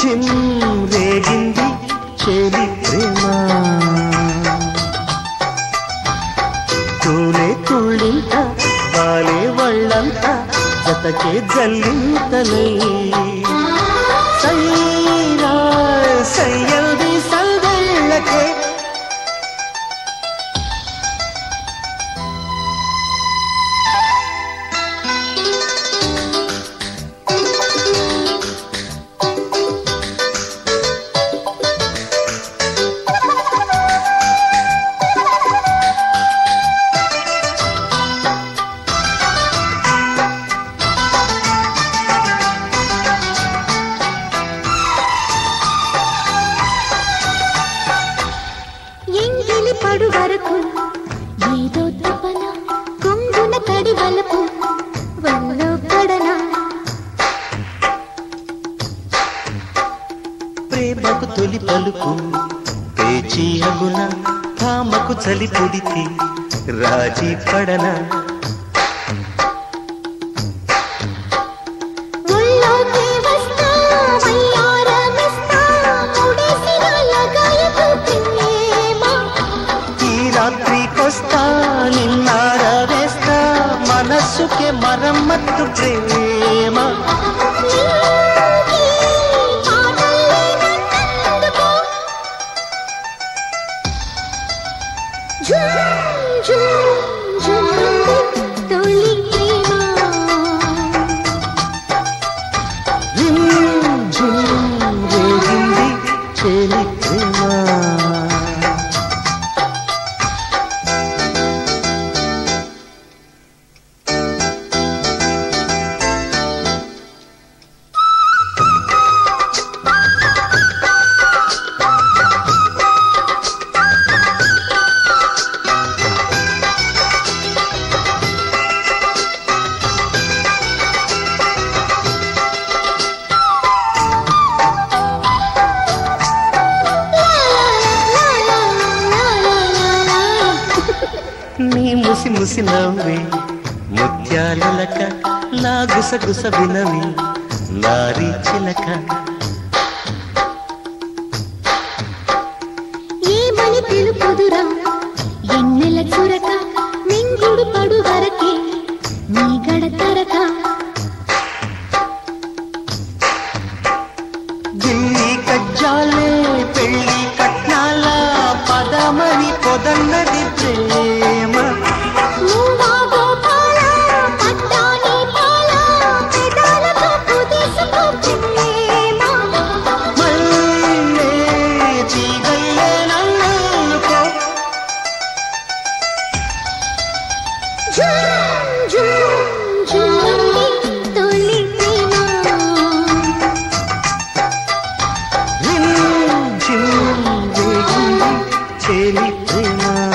gym రేగింది చేలి ప్రేమ తూలే తుళ్ళింత బాలే వాళ్ళంత జతకే జల్లింతలై సైరా సయ్యల్ది సందళ్ళకే ఎంగిలి పడు వరకు ఏదో తపన కొంగున తడి వలపు వల్లో పడనా ప్రేమకు తొలి పలుకు పేచి అగున కామకు చలి పొడితి రాజీ పడన ఒళ్ళోకి వస్తా వయ్యారమిస్తా ముడేసిన లగాయకు ప్రేమ ఈ రాత్రికొస్తా నిన్నార వేస్తా మనస్సుకే మరమ్మత్తు ప్రేమ నీకి పాటల్లే నన్నందుకో ఝుమ్ ఝుమ్ ఝుమ్మంది తొలి ప్రేమ జిమ్ జిమ్ రేగింది చేలి ప్రేమ నీ ముసి ముసి నవ్వి ముత్యాలక నా గుసగుస వినవి నారీ చిలక ఏమని తెలుపుదురా ఎన్నెల చురక మింగుడు పడు వరకే నీ గడతరక ఢిల్లీ కజ్జాలే పెళ్లి కట్నాల పదమని పొదన్నది ప్రేమ నువ్వా గోపాల పట్టాని పాల పెదాలతో కుదేసుకో ప్రేమ మల్లే తీగల్లే నన్నుకో ఝుమ్ ఝుమ్ ఝుమ్మంది తొలి ప్రేమ జిమ్ జిమ్ రేగింది చేలి ప్రేమ